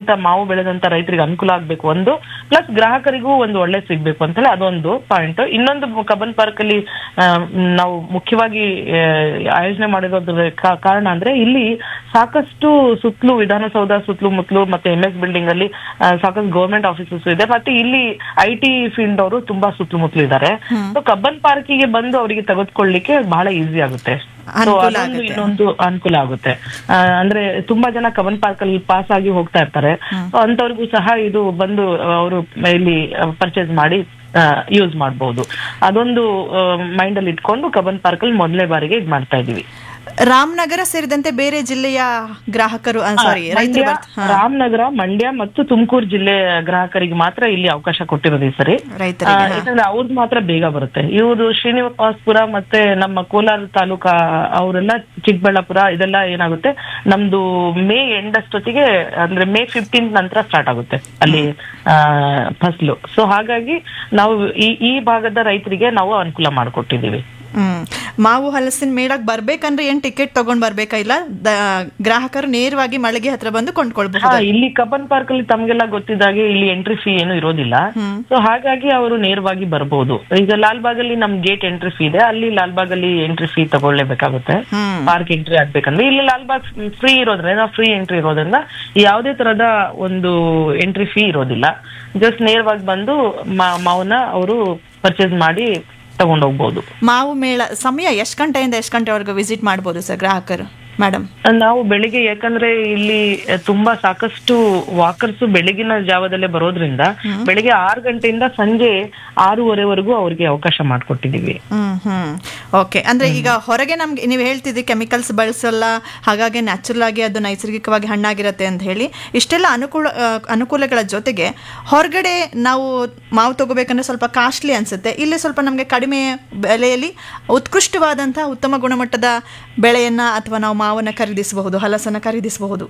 ಬೆಳೆದಂತ ಮಾವು ಬೆಳೆದಂತ ರೈತರಿಗೆ ಅನುಕೂಲ ಆಗ್ಬೇಕು ಒಂದು ಪ್ಲಸ್ ಗ್ರಾಹಕರಿಗೂ ಒಂದು ಒಳ್ಳೆ ಸಿಗ್ಬೇಕು ಅಂತ ಹೇಳಿ ಅದೊಂದು ಪಾಯಿಂಟ್ ಇನ್ನೊಂದು ಕಬ್ಬನ್ ಪಾರ್ಕ್ ಅಲ್ಲಿ ಆ, ನಾವು ಮುಖ್ಯವಾಗಿ ಆ, ಆಯೋಜನೆ ಮಾಡಿರೋದ್ರ ಕಾ- ಕಾರಣ ಅಂದ್ರೆ ಇಲ್ಲಿ ಸಾಕಷ್ಟು ಸುತ್ತಲೂ ವಿಧಾನಸೌಧ ಸುತ್ತಲೂ ಮುತ್ತಲು ಮತ್ತೆ ಎಂ ಎಸ್ ಬಿಲ್ಡಿಂಗ್ ಅಲ್ಲಿ ಆ, ಸಾಕಷ್ಟು ಗೌರ್ಮೆಂಟ್ ಆಫೀಸಸ್ ಇದೆ ಮತ್ತೆ ಇಲ್ಲಿ ಐ ಟಿ ಫೀಲ್ಡ್ ಅವರು ತುಂಬಾ ಸುತ್ತಲೂ ಮುತ್ತಲು ಇದ್ದಾರೆ ಸೊ ಕಬ್ಬನ್ ಪಾರ್ಕಿಗೆ ಬಂದು ಅವರಿಗೆ ತೆಗೆದುಕೊಳ್ಳಿಕ್ಕೆ ಬಹಳ ಈಸಿ ಆಗುತ್ತೆ So ಅನುಕೂಲ ಅದೊಂದು ಆಗುತ್ತೆ. ಇನ್ನೊಂದು ಅನುಕೂಲ ಆಗುತ್ತೆ ಆ, ಅಂದ್ರೆ ತುಂಬಾ ಜನ ಕಬ್ಬನ್ ಪಾರ್ಕ್ ಅಲ್ಲಿ ಪಾಸ್ ಆಗಿ ಹೋಗ್ತಾ ಇರ್ತಾರೆ So ಅಂತವ್ರಿಗೂ ಸಹ ಇದು ಬಂದು ಅವರು ಇಲ್ಲಿ ಪರ್ಚೇಸ್ ಮಾಡಿ ಯೂಸ್ ಮಾಡಬಹುದು ಅದೊಂದು ಮೈಂಡ್ ಅಲ್ಲಿ ಇಟ್ಕೊಂಡು ಕಬ್ಬನ್ ಪಾರ್ಕ್ ಅಲ್ಲಿ ಮೊದಲನೇ ಬಾರಿಗೆ ಇದ್ ಮಾಡ್ತಾ ಇದೀವಿ ರಾಮನಗರ ಸೇರಿದಂತೆ ಬೇರೆ ಜಿಲ್ಲೆಯ ಗ್ರಾಹಕರು ಸಾರಿ ರೈತರು ಮಂಡ್ಯ, ಬರ್ತ- ಹಾ, ರಾಮನಗರ ಮಂಡ್ಯ ಮತ್ತು ತುಮಕೂರು ಜಿಲ್ಲೆ ಗ್ರಾಹಕರಿಗೆ ಮಾತ್ರ ಇಲ್ಲಿ ಅವಕಾಶ ಕೊಟ್ಟಿರೋದು ಈ ಸರಿ ಆ, ರೈತರಿಗೆ ಹಾ. ಯಾಕಂದ್ರೆ ಅವ್ರದ್ದು ಮಾತ್ರ ಬೇಗ ಬರುತ್ತೆ ಇವರು ಶ್ರೀನಿವಾಸಪುರ ಮತ್ತೆ ನಮ್ಮ ಕೋಲಾರ ತಾಲೂಕಾ ಅವರೆಲ್ಲ ಚಿಕ್ಕಬಳ್ಳಾಪುರ ಇದೆಲ್ಲ ಏನಾಗುತ್ತೆ ನಮ್ದು ಮೇ ಎಂಡ್ ಅಷ್ಟೊತ್ತಿಗೆ ಅಂದ್ರೆ ಮೇ ಫಿಫ್ಟೀನ್ ನಂತರ ಸ್ಟಾರ್ಟ್ ಆಗುತ್ತೆ ಅಲ್ಲಿ ಆ, ಫಸಲು ಸೊ ಹಾಗಾಗಿ ನಾವು ಈ ಈ ಭಾಗದ ರೈತರಿಗೆ ನಾವು ಅನುಕೂಲ ಮಾಡಿಕೊಟ್ಟಿದ್ದೀವಿ ಹ್ಮ್ ಮಾವು ಹಲಸಿನ ಮೇಳಕ್ ಬರ್ಬೇಕಂದ್ರೆ ಏನ್ ಟಿಕೆಟ್ ತಗೊಂಡ್ ಬರ್ಬೇಕಾ ಇಲ್ಲ ದ- ಗ್ರಾಹಕರು ನೇರವಾಗಿ ಮಳಿಗೆ ಹತ್ರ ಬಂದು ಹಾ ಕೊಂಡ್ಕೊಳ್ಬಹುದು ಇಲ್ಲಿ ಕಬ್ಬನ್ ಪಾರ್ಕ್ ಅಲ್ಲಿ ತಮ್ಗೆಲ್ಲ ಗೊತ್ತಿದ್ದಾಗೆ ಇಲ್ಲಿ ಎಂಟ್ರಿ ಫೀ ಏನು ಇರೋದಿಲ್ಲ ಸೊ ಹಾಗಾಗಿ ಅವರು ನೇರವಾಗಿ ಬರ್ಬೋದು ಈಗ ಲಾಲ್ಬಾಗ್ ಅಲ್ಲಿ ನಮ್ ಗೇಟ್ ಎಂಟ್ರಿ ಫೀ ಇದೆ ಅಲ್ಲಿ ಲಾಲ್ಬಾಗ್ ಅಲ್ಲಿ ಎಂಟ್ರಿ ಫೀ ತಗೊಳ್ಳೇಬೇಕಾಗುತ್ತೆ ಹ್ಮ್ ಪಾರ್ಕ್ ಎಂಟ್ರಿ ಆಗ್ಬೇಕಂದ್ರೆ ಇಲ್ಲಿ ಲಾಲ್ಬಾಗ್ ಫ್ರೀ ಇರೋದ್ರಿಂದ ಫ್ರೀ ಎಂಟ್ರಿ ಇರೋದ್ರಿಂದ ಯಾವುದೇ ತರದ ಒಂದು ಎಂಟ್ರಿ ಫೀ ಇರೋದಿಲ್ಲ ಜಸ್ಟ್ ನೇರವಾಗಿ ಬಂದು ಮಾ- ಮಾವನ್ನ ಅವರು ಪರ್ಚೇಸ್ ಮಾಡಿ ತಗೊಂಡೋಗ್ಬೋದು ಮಾವು ಮೇಳ ಸಮಯ ಎಷ್ಟು ಗಂಟೆಯಿಂದ ಎಷ್ಟು ಗಂಟೆವರೆಗೂ ವಿಸಿಟ್ ಮಾಡ್ಬೋದು ಸರ್ ಗ್ರಾಹಕರು ಮೇಡಮ್ ನಾವು ಬೆಳಿಗ್ಗೆ ಯಾಕಂದ್ರೆ ಇಲ್ಲಿ ತುಂಬಾ ಸಾಕಷ್ಟು ವಾಕರ್ಸ್ ಬೆಳಗಿನ ಜಾವದಲ್ಲೇ ಬರೋದ್ರಿಂದ ಬೆಳಿಗ್ಗೆ ಆರು ಗಂಟೆಯಿಂದ ಸಂಜೆ ಆರೂವರೆವರೆಗೂ ಅವ್ರಿಗೆ ಅವಕಾಶ ಮಾಡ್ಕೊಟ್ಟಿದೀವಿ ಹ್ಮ್ ಹ್ಮ್ ಓಕೆ ಅಂದ್ರೆ ಈಗ ಹೊರಗೆ ನಮ್ಗೆ ನೀವು ಹೇಳ್ತಿದ್ರಿ ಕೆಮಿಕಲ್ಸ್ ಬಳಸಲ್ಲ ಹಾಗಾಗಿ ನ್ಯಾಚುರಲ್ ಆಗಿ ಅದು ನೈಸರ್ಗಿಕವಾಗಿ ಹಣ್ಣಾಗಿರತ್ತೆ ಅಂತ ಹೇಳಿ ಇಷ್ಟೆಲ್ಲ ಅನುಕೂಲ ಆ, ಅನುಕೂಲಗಳ ಜೊತೆಗೆ ಹೊರಗಡೆ ನಾವು ಮಾವು ತಗೋಬೇಕಂದ್ರೆ ಸ್ವಲ್ಪ ಕಾಸ್ಟ್ಲಿ ಅನ್ಸುತ್ತೆ ಇಲ್ಲಿ ಸ್ವಲ್ಪ ನಮಗೆ ಕಡಿಮೆ ಬೆಲೆಯಲ್ಲಿ ಉತ್ಕೃಷ್ಟವಾದಂತಹ ಉತ್ತಮ ಗುಣಮಟ್ಟದ ಬೆಳೆಯನ್ನ ಅಥವಾ ನಾವು ಮಾವನ್ನ ಖರೀದಿಸಬಹುದು ಹಲಸನ್ನ ಖರೀದಿಸಬಹುದು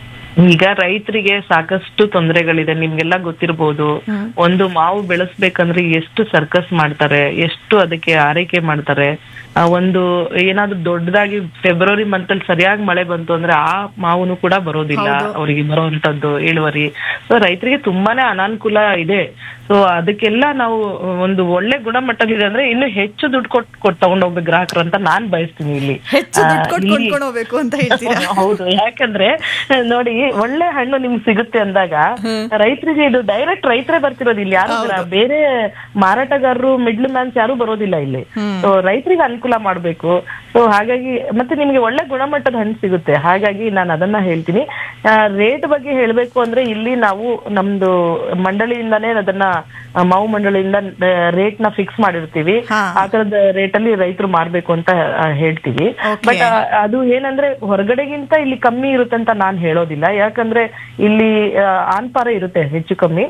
ಈಗ ರೈತರಿಗೆ ಸಾಕಷ್ಟು ತೊಂದರೆಗಳಿದೆ ನಿಮ್ಗೆಲ್ಲ ಗೊತ್ತಿರ್ಬೋದು ಒಂದು ಮಾವು ಬೆಳೆಸ್ಬೇಕಂದ್ರೆ ಎಷ್ಟು ಸರ್ಕಸ್ ಮಾಡ್ತಾರೆ ಎಷ್ಟು ಅದಕ್ಕೆ ಆರೈಕೆ ಮಾಡ್ತಾರೆ ಆ ಒಂದು ಏನಾದ್ರು ದೊಡ್ಡದಾಗಿ ಫೆಬ್ರವರಿ ಮಂತ್ ಅಲ್ಲಿ ಸರಿಯಾಗಿ ಮಳೆ ಬಂತು ಅಂದ್ರೆ ಆ ಮಾವುನು ಕೂಡ ಬರೋದಿಲ್ಲ ಅವರಿಗೆ ಬರುವಂತದ್ದು ಇಳುವರಿ ಸೊ ರೈತರಿಗೆ ತುಂಬಾನೇ ಅನಾನುಕೂಲ ಇದೆ ಸೊ ಅದಕ್ಕೆಲ್ಲ ನಾವು ಒಂದು ಒಳ್ಳೆ ಗುಣಮಟ್ಟದಿದೆ ಅಂದ್ರೆ ಇನ್ನು ಹೆಚ್ಚು ದುಡ್ಡು ಕೊಟ್ಟು ಕೊಟ್ಟು ತಗೊಂಡೋಗ್ಬೇಕು ಗ್ರಾಹಕರು ಅಂತ ನಾನ್ ಬಯಸ್ತೀನಿ ಇಲ್ಲಿ ಹೆಚ್ಚು ದುಡ್ಡು ಆ, ಕೊಟ್ಟು ಇಲ್ಲಿ- ಕೊಂಡ್ಕೊಂಡು ಹೋಗ್ಬೇಕು ಅಂತ ಹೇಳ್ತೀರಾ ಹೌದು ಯಾಕಂದ್ರೆ ನೋಡಿ ಒಳ್ಳೆ ಹಣ್ಣು ನಿಮ್ಗೆ ಸಿಗುತ್ತೆ ಅಂದಾಗ ರೈತರಿಗೆ ಇದು ಡೈರೆಕ್ಟ್ ರೈತರೇ ಬರ್ತಿರೋದು ಇಲ್ಲಿ ಯಾರು ಗ್ರ- ಬೇರೆ ಮಾರಾಟಗಾರರು ಮಿಡ್ಲ್ ಮ್ಯಾನ್ಸ್ ಯಾರು ಬರೋದಿಲ್ಲ ಇಲ್ಲಿ ಸೊ ರೈತರಿಗೆ ಅನುಕೂಲ ಮಾಡ್ಬೇಕು ಸೊ ಹಾಗಾಗಿ ಮತ್ತೆ ನಿಮ್ಗೆ ಒಳ್ಳೆ ಗುಣಮಟ್ಟದ ಹಣ್ಣು ಸಿಗುತ್ತೆ ಹಾಗಾಗಿ ನಾನು ಅದನ್ನ ಹೇಳ್ತೀನಿ ರೇಟ್ ಬಗ್ಗೆ ಹೇಳ್ಬೇಕು ಅಂದ್ರೆ ಇಲ್ಲಿ ನಾವು ನಮ್ದು ಮಂಡಳಿಯಿಂದಾನೇ ಅದನ್ನ ಆ, ಮಾವು ಮಂಡಳಿಯಿಂದ ರೇಟ್ ನ ಫಿಕ್ಸ್ ಮಾಡಿರ್ತೀವಿ ಹಾ. ಆ ತರದ ರೇಟ್ ಅಲ್ಲಿ ರೈತರು ಮಾರ್ಬೇಕು ಅಂತ ಆ, ಹೇಳ್ತೀವಿ Okay. ಬಟ್ ಅದು ಏನಂದ್ರೆ ಹೊರಗಡೆಗಿಂತ ಇಲ್ಲಿ ಕಮ್ಮಿ ಇರುತ್ತೆ ಅಂತ ನಾನ್ ಹೇಳೋದಿಲ್ಲ ಯಾಕಂದ್ರೆ ಇಲ್ಲಿ ಆ, ಆನ್ಪಾರ ಇರುತ್ತೆ ಹೆಚ್ಚು ಕಮ್ಮಿ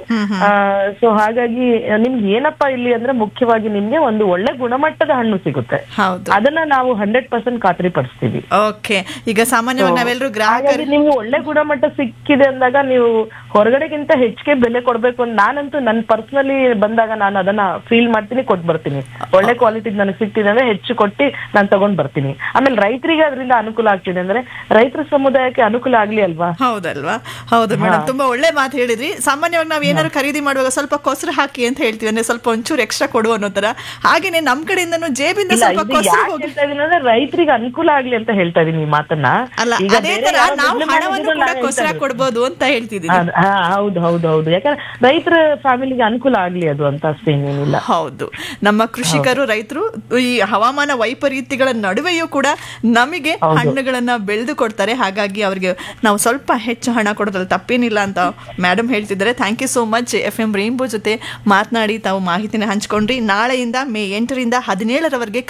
ಸೊ ಹಾಗಾಗಿ ಆ, ನಿಮ್ಗೆ ಏನಪ್ಪಾ ಇಲ್ಲಿ ಅಂದ್ರೆ ಮುಖ್ಯವಾಗಿ ನಿಮ್ಗೆ ಒಂದು ಒಳ್ಳೆ ಗುಣಮಟ್ಟದ ಹಣ್ಣು ಸಿಗುತ್ತೆ ಹೌದು ಅದನ್ನ ನಾವು ಹಂಡ್ರೆಡ್ ಪರ್ಸೆಂಟ್ ಖಾತ್ರಿ ಪಡಿಸ್ತೀವಿ ಓಕೆ ಈಗ ಸಾಮಾನ್ಯವಾಗಿ ನಾವೆಲ್ಲರೂ ಗ್ರಾಹಕರು ಹಾಗಾಗಿ ನಿಮ್ಗೆ ಒಳ್ಳೆ ಗುಣಮಟ್ಟ ಸಿಕ್ಕಿದೆ ಅಂದಾಗ ನೀವು ಹೊರಗಡೆಗಿಂತ ಹೆಚ್ಚಿಗೆ ಬೆಲೆ ಕೊಡ್ಬೇಕು ಅಂತ ನಾನಂತೂ ನನ್ ಪರ್ಸನಲಿ ಬಂದಾಗ ನಾನು ಅದನ್ನ ಫೀಲ್ ಮಾಡ್ತೀನಿ ಕೊಟ್ಟು ಬರ್ತೀನಿ ಒಳ್ಳೆ ಕ್ವಾಲಿಟಿ ನನಗೆ ಸಿಕ್ತಿದೆ ಅಂದ್ರೆ ಹೆಚ್ಚು ಕೊಟ್ಟು ನಾನು ತಗೊಂಡ್ ಬರ್ತೀನಿ ಆಮೇಲೆ ರೈತರಿಗೆ ಅದರಿಂದ ಅನುಕೂಲ ಆಗ್ತಿದೆ ಅಂದ್ರೆ ರೈತರ ಸಮುದಾಯಕ್ಕೆ ಅನುಕೂಲ ಆಗ್ಲಿ ಅಲ್ವಾ ಹೌದಲ್ವಾ ಹೌದು ಮೇಡಮ್ ತುಂಬಾ ಒಳ್ಳೆ ಮಾತು ಹೇಳಿದ್ರಿ ಸಾಮಾನ್ಯವಾಗಿ ನಾವು ಏನಾದ್ರು ಖರೀದಿ ಮಾಡುವಾಗ ಸ್ವಲ್ಪ ಕೊಸರು ಹಾಕಿ ಅಂತ ಹೇಳ್ತೀವಿ ಅಂದ್ರೆ ಸ್ವಲ್ಪ ಒಂಚೂರು ಎಕ್ಸ್ಟ್ರಾ ಕೊಡು ಅನ್ನೋ ತರ ಹಾಗೇನೆ ನಮ್ ಕಡೆಯಿಂದನೂ ಜೇಬಿಂದ ಇಲ್ಲ, ಸ್ವಲ್ಪ ಇದು ಕೊಸರು ಯಾಕೆ ಹೋಗಿ ಹೇಳ್ತಾ ಇದೀನಿ ಅಂದ್ರೆ ರೈತರಿಗೆ ಅನುಕೂಲ ಆಗ್ಲಿ ಅಂತ ಹೇಳ್ತಾ ಇದೀನಿ ಈ ಮಾತನ್ನ ಅಲ್ಲ ಈಗ ಅದೇ ಬೇರೆ ತರ ಯಾರೋ ನಾವು middle ಹಣವನ್ನು manager ಕೂಡ ನಾನು ಹೇಳ್ತಾ ಕೊಸರ ಇರೋದು. ಕೊಡ್ಬೋದು ಅಂತ ಹೇಳ್ತಿದ್ದೀನಿ ಅದ್- ಹಾ ಹೌದು ಹೌದು ಹೌದು ಯಾಕಂದ್ರೆ ರೈತರ ಫ್ಯಾಮಿಲಿಗೆ ಅನುಕೂಲ ಆಗ್ಲಿ ಅದು ಅಂತ ಅಷ್ಟೇ ಏನಿಲ್ಲ ಹೌದು ನಮ್ಮ ಕೃಷಿಕರು ರೈತರು ಈ ಹವಾಮಾನ ವೈಪರೀತ್ಯಗಳ ನಡುವೆಯೂ ಕೂಡ ನಮಗೆ ಹಣ್ಣುಗಳನ್ನ ಬೆಳೆದು ಕೊಡ್ತಾರೆ ಹಾಗಾಗಿ ಅವರಿಗೆ ನಾವು ಸ್ವಲ್ಪ ಹೆಚ್ಚು ಹಣ ಕೊಡೋದ್ರಲ್ಲಿ ತಪ್ಪೇನಿಲ್ಲ ಅಂತ ಮೇಡಮ್ ಹೇಳ್ತಿದ್ದಾರೆ thank you so much F M rainbow ಜೊತೆ ಮಾತನಾಡಿ ತಾವು ಮಾಹಿತಿನ ಹಂಚ್ಕೊಂಡ್ರಿ ನಾಳೆಯಿಂದ ಮೇ ಎಂಟರಿಂದ ಹದಿನೇಳರವರೆಗೆ